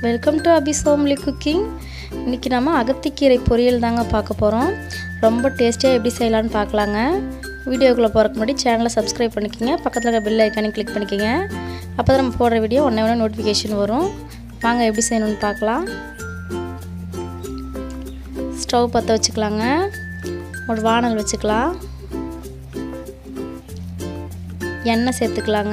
welcome to Abi's homely cooking இன்றைக்கி நம்ம அகத்திக்கீரை பொரியல் தாங்க பார்க்க போகிறோம் ரொம்ப டேஸ்டியாக எப்படி செய்யலான்னு பார்க்கலாங்க வீடியோக்குள்ளே போகிறக்கு முன்னாடி சேனலை சப்ஸ்கிரைப் பண்ணிக்கோங்க பக்கத்தில் இருக்க பெல் ஐக்கானே கிளிக் பண்ணிக்கோங்க அப்போ தான் நம்ம போடுற வீடியோ ஒன்றே ஒன்று நோட்டிஃபிகேஷன் வரும் வாங்க எப்படி செய்யணும்னு பார்க்கலாம் ஸ்டவ் பற்ற வச்சுக்கலாங்க ஒரு வானல் வச்சுக்கலாம் எண்ணெய் சேர்த்துக்கலாங்க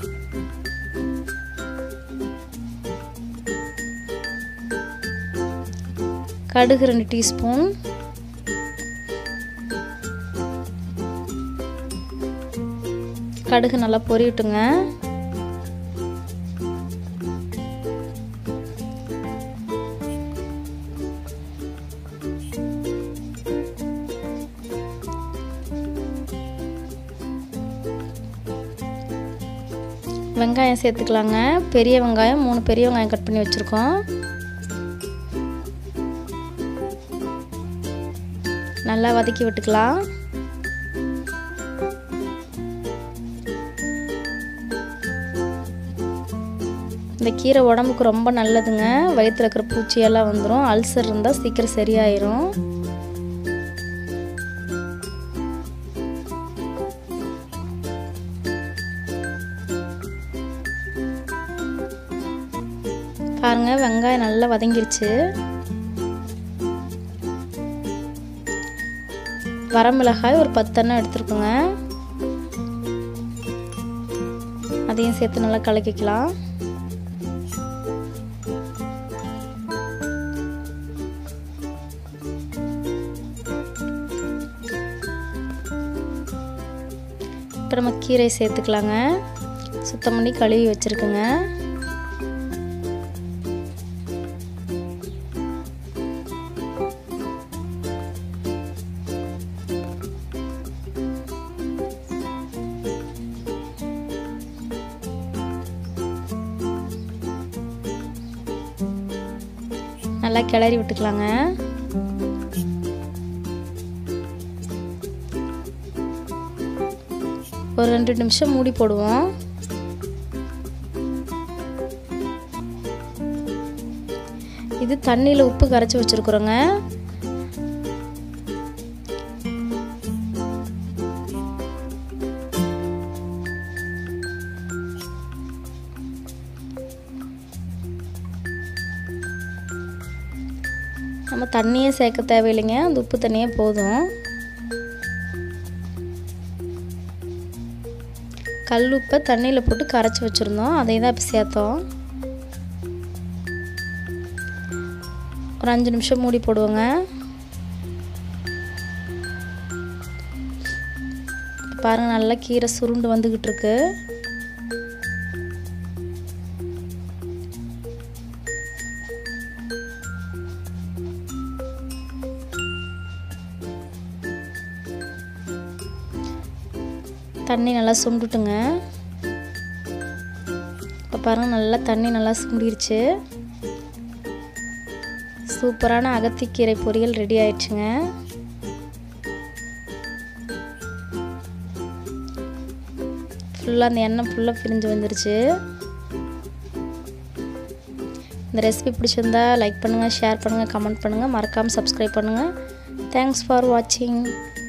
கடுகு ரெண்டு டீஸ்பூன் கடுகு நல்லா பொரியட்டுங்க வெங்காயம் சேர்த்துக்கலாங்க பெரிய வெங்காயம் மூணு பெரிய வெங்காயம் கட் பண்ணி வச்சுருக்கோம் நல்லா வதக்கி விட்டுக்கலாம் இந்த கீரை உடம்புக்கு ரொம்ப நல்லதுங்க வயிற்றில் இருக்கிற பூச்சியெல்லாம் வந்துடும் அல்சர் இருந்தால் சீக்கிரம் சரியாயிரும் பாருங்க வெங்காயம் நல்லா வதங்கிருச்சு வரமிளகாய் ஒரு பத்தெண்ணம் எடுத்துருக்குங்க அதையும் சேர்த்து நல்லா கலக்கிக்கலாம் இப்போ நம்ம கீரை சேர்த்துக்கலாங்க சுத்தம் பண்ணி கழுவி வச்சுருக்குங்க நல்லா கிளறி விட்டுக்கலாங்க ஒரு ரெண்டு நிமிஷம் மூடி போடுவோம் இது தண்ணியில் உப்பு கரைச்சி வச்சுருக்குறோங்க நம்ம தண்ணியே சேர்க்க தேவையில்லைங்க அந்த உப்பு தண்ணியே போதும் கல் உப்பை தண்ணியில் போட்டு கரைச்சி வச்சுருந்தோம் அதை தான் இப்போ சேர்த்தோம் ஒரு அஞ்சு நிமிஷம் மூடி போடுவோங்க பாருங்கள் நல்லா கீரை சுருண்டு வந்துக்கிட்டு இருக்கு தண்ணி நல்லா சுண்டுட்டுங்க இப்போ பாருங்கள் நல்லா தண்ணி நல்லா சுண்டிருச்சு சூப்பரான அகத்திக்கீரை பொரியல் ரெடி ஆயிடுச்சுங்க ஃபுல்லாக அந்த எண்ணெய் ஃபுல்லாக பிரிஞ்சு வந்துருச்சு இந்த ரெசிபி பிடிச்சிருந்தா லைக் பண்ணுங்கள் ஷேர் பண்ணுங்கள் கமெண்ட் பண்ணுங்கள் மறக்காமல் சப்ஸ்கிரைப் பண்ணுங்கள் தேங்க்ஸ் ஃபார் வாட்சிங்